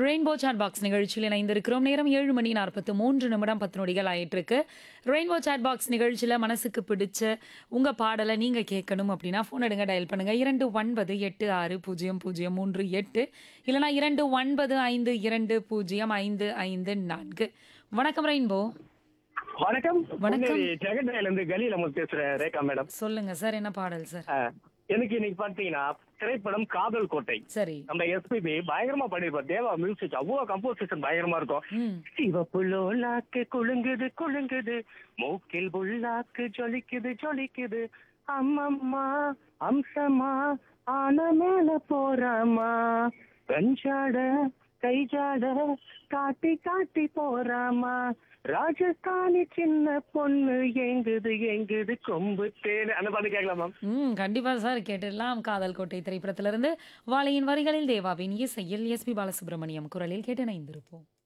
Rainbow chat box நிகழ்ச்சியில் இணைந்திருக்கிறோம் நேரம் ஏழு மணி நாற்பத்து மூன்று நிமிடம் பத்து நொடிகள் ஆயிட்டிருக்கு ரெயின்போ சாட் பாக்ஸ் நிகழ்ச்சியில் மனசுக்கு பிடிச்ச உங்கள் பாடலை நீங்கள் கேட்கணும் அப்படின்னா ஃபோன் எடுங்க டயல் பண்ணுங்கள் இரண்டு ஒன்பது எட்டு ஆறு பூஜ்ஜியம் பூஜ்ஜியம் மூன்று எட்டு இல்லைனா இரண்டு ஒன்பது ஐந்து இரண்டு பூஜ்ஜியம் ஐந்து ஐந்து நான்கு வணக்கம் ரெயின்போ வணக்கம் வணக்கம். பொன்னேரி ஜெகன்ராயில இருந்து கலியில முத்து பேசுறேன் ரேகா மேடம் சொல்லுங்க சார் என்ன பாடல் சார் அஹ், எனக்கு இன்னைக்கு பாத்தீங்கன்னா திரைப்படம் காதல் கோட்டை சரி நம்ம எஸ்பிபி பயங்கரமா பண்ணிருப்பார் தேவா மியூசிக் அவ்வளவு கம்போசிஷன் பயங்கரமா இருக்கும் ம் சிவப்புள்ளோ நாக்கு குலுங்குது குலுங்குது மூக்கில் புல்லாக்கு ஜொலிக்குது ஜொலிக்குது அம்மம்மா அம்சமா ஆன மேல போறாமா கஞ்சாட கைஜாட காட்டி காட்டி போறாமா ராஜஸ்தானி சின்ன பொண்ணு எங்குது எங்குது கொம்பு தேனு அந்த பாட்டு கேட்கலாம் மேம் ம் கண்டிப்பா சார் கேட்டுடலாம் காதல் கோட்டை திரைப்படத்திலிருந்து வாழையின் வரிகளில் தேவாவின் இசையில் எஸ்பி பாலசுப்ரமணியம் குரலில் கேட்டு இணைந்திருப்போம்